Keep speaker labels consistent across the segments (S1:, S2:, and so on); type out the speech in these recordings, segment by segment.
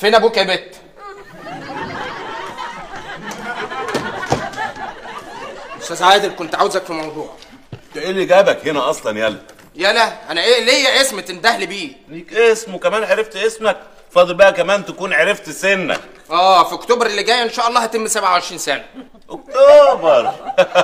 S1: فين ابوك يا بت استاذ عادل كنت عاوزك في موضوع
S2: انت ايه اللي جابك هنا اصلا يلا
S1: يلا انا ايه ليا اسم تندهلي بيه
S2: ليك اسم وكمان عرفت اسمك فاضل بقى كمان تكون عرفت سنك
S1: اه في اكتوبر اللي جاي ان شاء الله هتم 27 سنه
S2: اكتوبر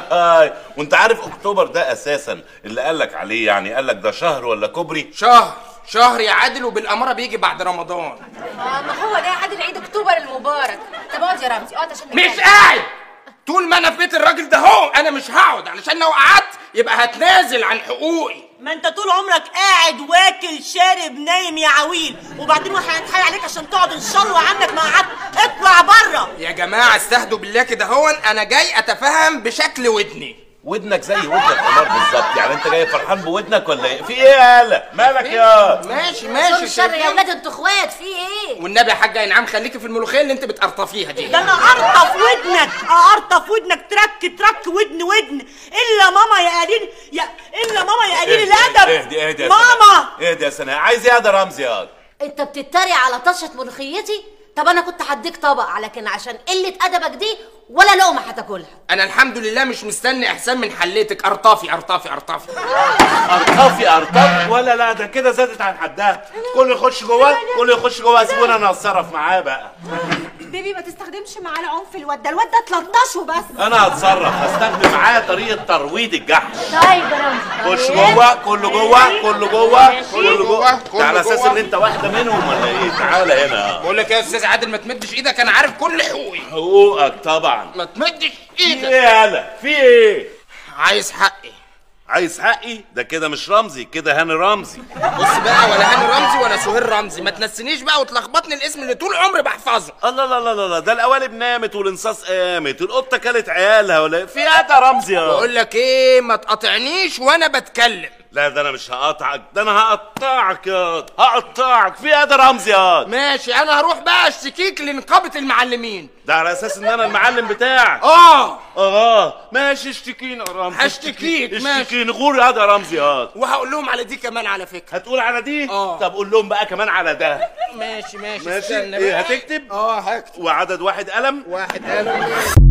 S2: وانت عارف اكتوبر ده اساسا اللي قالك عليه يعني قالك ده شهر ولا كوبري
S1: شهر شهر يا عادل وبالاماره بيجي بعد رمضان
S3: اه ما هو ده عادل عيد اكتوبر المبارك طب اقعد يا رمزي اقعد عشان
S1: مش
S3: نتكلم.
S1: قاعد طول ما انا في بيت الراجل ده هو انا مش هقعد علشان لو قعدت يبقى هتنازل عن حقوقي
S4: ما انت طول عمرك قاعد واكل شارب نايم يا عويل وبعدين واحنا هنتحايل عليك عشان تقعد ان شاء الله عنك ما قعدت اطلع بره
S1: يا جماعه استهدوا بالله كده هون انا جاي اتفهم بشكل ودني
S2: ودنك زي ودن الحمار بالظبط يعني انت جاي فرحان بودنك ولا ايه في ايه يا هلا مالك يا
S1: ماشي
S3: شر
S1: ماشي
S3: الشر يا
S1: شايفين؟
S3: ولاد انتوا اخوات في ايه
S1: والنبي يا حاجه انعام خليكي في الملوخيه اللي انت بتقرطفيها دي
S4: ده انا ارطف ودنك ارطف ودنك ترك ترك ودن ودن الا ماما يا قليل يا الا ماما يا قليل الادب
S2: اهدي اهدي يا
S4: ماما
S2: سناء. اهدي يا سناء عايز ايه يا ده رمزي يا
S3: انت بتتريق على طشه ملوخيتي طب انا كنت هديك طبق لكن عشان قله ادبك دي ولا لقمه هتاكلها
S1: انا الحمد لله مش مستني احسان من حليتك ارطافي ارطافي ارطافي
S2: ارطفي ارطف ولا لا ده كده زادت عن حدها كله يخش جوه كله يخش جوه سيبونا انا اتصرف معاه بقى
S5: بيبي ما تستخدمش معاه العنف الواد ده الواد ده تلطشه بس
S2: انا هتصرف هستخدم معاه طريقه ترويض الجحش
S3: طيب يا رمزي
S2: خش جوه كله جوه كله جوه كله جوه
S1: جوه،
S2: ده
S1: كله
S2: على اساس
S1: جوه.
S2: ان انت واحده منهم ولا ايه تعالى هنا
S1: بقول لك يا استاذ عادل ما تمدش ايدك انا عارف كل حقوقي
S2: حقوقك طبعا
S1: ما تمدش
S2: في
S1: ايدك
S2: ايه يالا في ايه
S1: عايز حقي
S2: عايز حقي ده كده مش رمزي كده هاني رمزي
S1: بص بقى ولا هاني رمزي ولا سهير رمزي ما تنسينيش بقى وتلخبطني الاسم اللي طول عمري بحفظه
S2: الله لا لا لا لا ده القوالب نامت والانصاص قامت القطه كلت عيالها ولا في ايه ده رمزي يا
S1: بقول لك ايه ما تقاطعنيش وانا بتكلم
S2: لا ده انا مش هقطعك ده انا هقطعك يا هقطعك في ايه ده رمزي يا
S1: ماشي انا هروح بقى اشتكيك لنقابه المعلمين
S2: ده على اساس ان انا المعلم بتاعك
S1: اه
S2: اه ماشي اشتكيني يا رمزي
S1: هشتكيك، ماشي.
S2: اشتكيني غور يا ده رمزي يا
S1: وهقول لهم على دي كمان على فكره
S2: هتقول على دي
S1: آه.
S2: طب قول لهم بقى كمان على ده
S1: ماشي ماشي
S2: ماشي
S1: استنى
S2: ايه
S1: بقى.
S2: هتكتب
S1: اه هكتب
S2: وعدد واحد قلم
S1: واحد قال